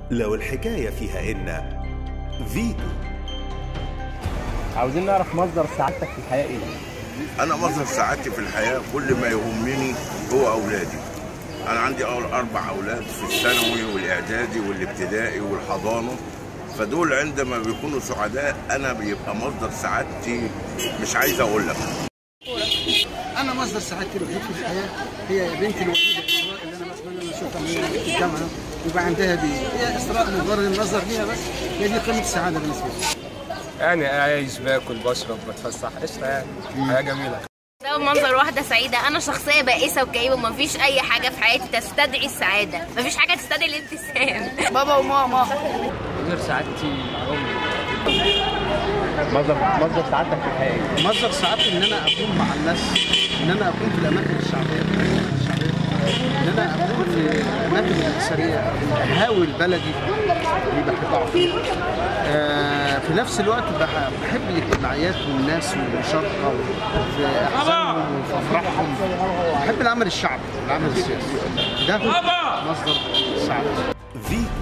لو الحكاية فيها إن فيتو عاوزين نعرف مصدر سعادتك في الحياه ايه؟ انا مصدر سعادتي في الحياه كل ما يهمني هو اولادي انا عندي أول اربع اولاد في الثانوي والاعدادي والابتدائي والحضانه فدول عندما بيكونوا سعداء انا بيبقى مصدر سعادتي مش عايز اقول لك انا مصدر سعادتي الوحيد في الحياه هي بنتي الوحيده اسراء اللي انا بتمنى ان اشوفها من في الجامعه ويبقى عندها دي هي اسراء مجرد النظر ليها بس هي دي قمه السعاده بالنسبه لي يعني عايش باكل بشرب بتفسح قشطه يعني حياه جميله ده منظر واحدة سعيدة أنا شخصية بائسة وكئيبة ومفيش أي حاجة في حياتي تستدعي السعادة مفيش حاجة تستدعي الابتسام بابا وماما غير سعادتي امي مصدر مصدر سعادتك في الحياه ايه؟ مصدر سعادتي ان انا اكون مع الناس ان انا اكون في الاماكن الشعبيه في الأماكن الشعبيه ان انا اكون في الاماكن الاثريه اهاول بلدي اللي بحبها آه في نفس الوقت بح- بحب الاجتماعيات والناس والمشاركه في احزانهم وفي افراحهم بحب العمل الشعبي العمل السياسي ده مصدر سعادتي فيتو